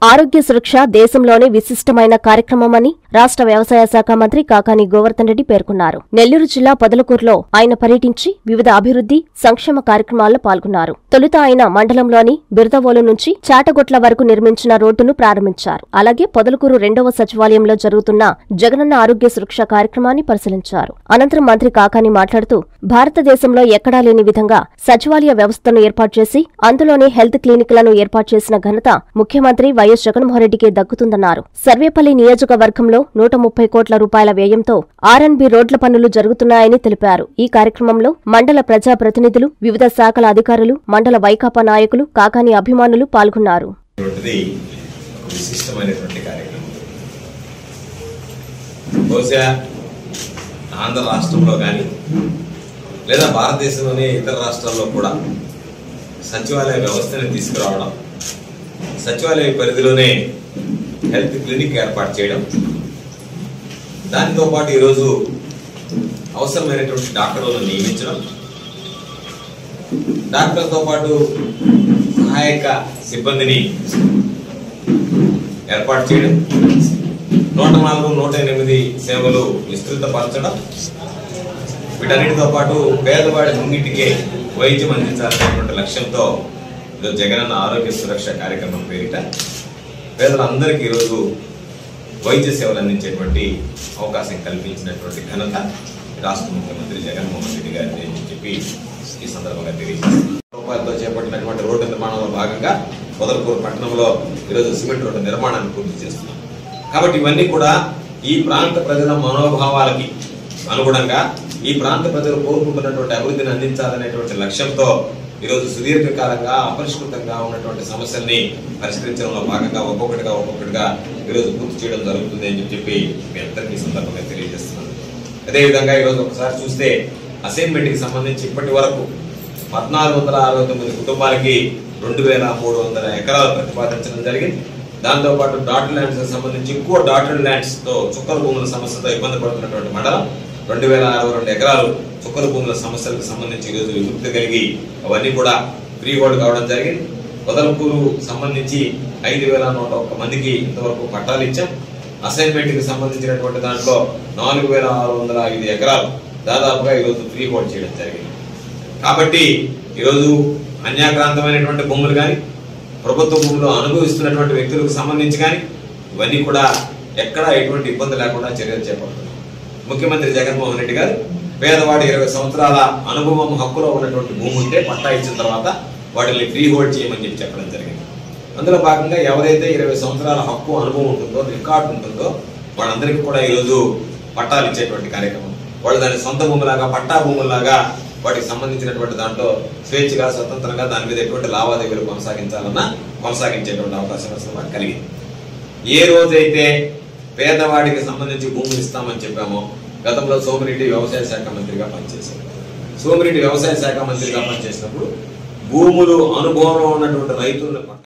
ఆరోగ్య సురక్ష దేశంలోనే విశిష్టమైన కార్యక్రమమని రాష్ట్ర వ్యవసాయ శాఖ మంత్రి కాకాని గోవర్ధన్ రెడ్డి పేర్కొన్నారు నెల్లూరు జిల్లా పొదలకూరులో ఆయన పర్యటించి వివిధ అభివృద్ధి సంక్షేమ కార్యక్రమాల్లో పాల్గొన్నారు తొలుత ఆయన మండలంలోని బిరదవోలు నుంచి చాటగొట్ల వరకు నిర్మించిన రోడ్డును ప్రారంభించారు అలాగే పొదలకూరు రెండవ సచివాలయంలో జరుగుతున్న జగనన్న ఆరోగ్య సురక్ష కార్యక్రమాన్ని పరిశీలించారు అనంతరం మంత్రి కాకాని మాట్లాడుతూ భారతదేశంలో ఎక్కడా లేని విధంగా సచివాలయ వ్యవస్థను ఏర్పాటు చేసి అందులోనే హెల్త్ క్లినిక్లను ఏర్పాటు చేసిన ఘనత ముఖ్యమంత్రి వైఎస్ జగన్మోహన్రెడ్డికే దక్కుతుందన్నారు సర్వేపల్లి నియోజకవర్గంలో నూట ముప్పై కోట్ల రూపాయల వ్యయంతో ఆర్ఎన్బి రోడ్ల పనులు జరుగుతున్నాయని తెలిపారు ఈ కార్యక్రమంలో మండల ప్రజా ప్రతినిధులు వివిధ శాఖల అధికారులు మండల వైకాపా నాయకులు కాకాని అభిమానులు పాల్గొన్నారు అనేటువంటిది ఒక విశిష్టమైనటువంటి కార్యక్రమం బహుశా ఆంధ్ర రాష్ట్రంలో కానీ లేదా భారతదేశంలోని ఇతర రాష్ట్రాల్లో కూడా సచివాలయ వ్యవస్థని తీసుకురావడం సచివాలయ పరిధిలోనే హెల్త్ క్లినిక్ ఏర్పాటు చేయడం దానితో పాటు ఈరోజు అవసరమైనటువంటి డాక్టర్లను నియమించడం డాక్టర్తో పాటు సహాయక సిబ్బందిని ఏర్పాటు చేయడం నూట నాలుగు నూట ఎనిమిది సేవలు విస్తృతపరచడం వీటన్నిటితో పాటు పేదవాడి ముంగిటికే వైద్యం అందించాలనేటువంటి లక్ష్యంతో ఈరోజు జగనన్న ఆరోగ్య సురక్ష కార్యక్రమం పేరిట పేదలందరికీ ఈరోజు వైద్య సేవలు అందించేటువంటి అవకాశం కల్పించినటువంటి ఘనత రాష్ట్ర ముఖ్యమంత్రి జగన్మోహన్ రెడ్డి గారిని అని చెప్పి ఈ సందర్భంగా తెలియజేస్తుంది రూపాయలతో చేపట్టినటువంటి రోడ్డు నిర్మాణంలో భాగంగా పొదలకూరు పట్టణంలో ఈరోజు సిమెంట్ రోడ్డు నిర్మాణాన్ని పూర్తి చేస్తున్నాం కాబట్టి ఇవన్నీ కూడా ఈ ప్రాంత ప్రజల మనోభావాలకి అనుగుణంగా ఈ ప్రాంత ప్రజలు కోరుకుంటున్నటువంటి అభివృద్ధిని అందించాలనేటువంటి లక్ష్యంతో ఈరోజు సుదీర్ఘకాలంగా అపరిష్కృతంగా ఉన్నటువంటి సమస్యల్ని పరిష్కరించడంలో భాగంగా ఒక్కొక్కటిగా ఒక్కొక్కటిగా ఈరోజు పూర్తి చేయడం జరుగుతుంది అని చెప్పి మీ అందరికీ ఈ సందర్భంగా తెలియజేస్తున్నాను అదేవిధంగా ఈరోజు ఒకసారి చూస్తే అసైన్మెంట్ కి సంబంధించి ఇప్పటి వరకు పద్నాలుగు వందల అరవై తొమ్మిది కుటుంబాలకి రెండు వేల మూడు వందల ఎకరాలు ప్రతిపాదించడం జరిగింది దాంతో పాటు డాటెడ్ ల్యాండ్స్ కి సంబంధించి ఎక్కువ డాటెడ్ ల్యాండ్స్ తో చుక్కల భూముల సమస్యతో ఇబ్బంది పడుతున్నటువంటి మండలం రెండు వేల అరవై రెండు ఎకరాలు చుక్కల భూముల సమస్యలకు సంబంధించి ఈరోజు విముక్తి కలిగి అవన్నీ కూడా ఫ్రీ హోల్డ్ కావడం జరిగింది పొదలకూరు సంబంధించి ఐదు వేల నూట ఒక్క మందికి ఇంతవరకు పట్టాలు ఇచ్చాం అసైన్మెంట్ కి సంబంధించినటువంటి దాంట్లో నాలుగు వేల ఆరు వందల ఐదు ఎకరాలు దాదాపుగా ఈరోజు ఫ్రీ హోల్డ్ చేయడం జరిగింది కాబట్టి ఈరోజు అన్యాక్రాంతమైనటువంటి భూములు కానీ ప్రభుత్వ భూములు అనుభవిస్తున్నటువంటి వ్యక్తులకు సంబంధించి కానీ ఇవన్నీ కూడా ఎక్కడా ఎటువంటి ఇబ్బంది లేకుండా చర్యలు చేపడుతున్నాం ముఖ్యమంత్రి జగన్మోహన్ రెడ్డి గారు పేదవాడి ఇరవై సంవత్సరాల అనుభవం హక్కులో ఉన్నటువంటి భూమి ఉంటే పట్టా ఇచ్చిన తర్వాత వాటిని ఫ్రీ హోల్డ్ చేయమని చెప్పి చెప్పడం జరిగింది అందులో భాగంగా ఎవరైతే ఇరవై సంవత్సరాల హక్కు అనుభవం ఉంటుందో రికార్డు ఉంటుందో వాళ్ళందరికీ కూడా ఈరోజు పట్టాలు ఇచ్చేటువంటి కార్యక్రమం వాళ్ళు దాని సొంత భూములాగా పట్టా భూములాగా వాటికి సంబంధించినటువంటి దాంట్లో స్వేచ్ఛగా స్వతంత్రంగా దాని మీద ఎటువంటి లావాదేవీలు కొనసాగించాలన్నా కొనసాగించేటువంటి అవకాశం అసలు వారికి కలిగింది ఏ రోజైతే పేదవాడికి సంబంధించి భూములు ఇస్తామని చెప్పామో గతంలో సోమిరెడ్డి వ్యవసాయ శాఖ మంత్రిగా పనిచేశారు సోమిరెడ్డి వ్యవసాయ శాఖ మంత్రిగా పనిచేసినప్పుడు భూములు అనుభవంలో ఉన్నటువంటి రైతులను పక్క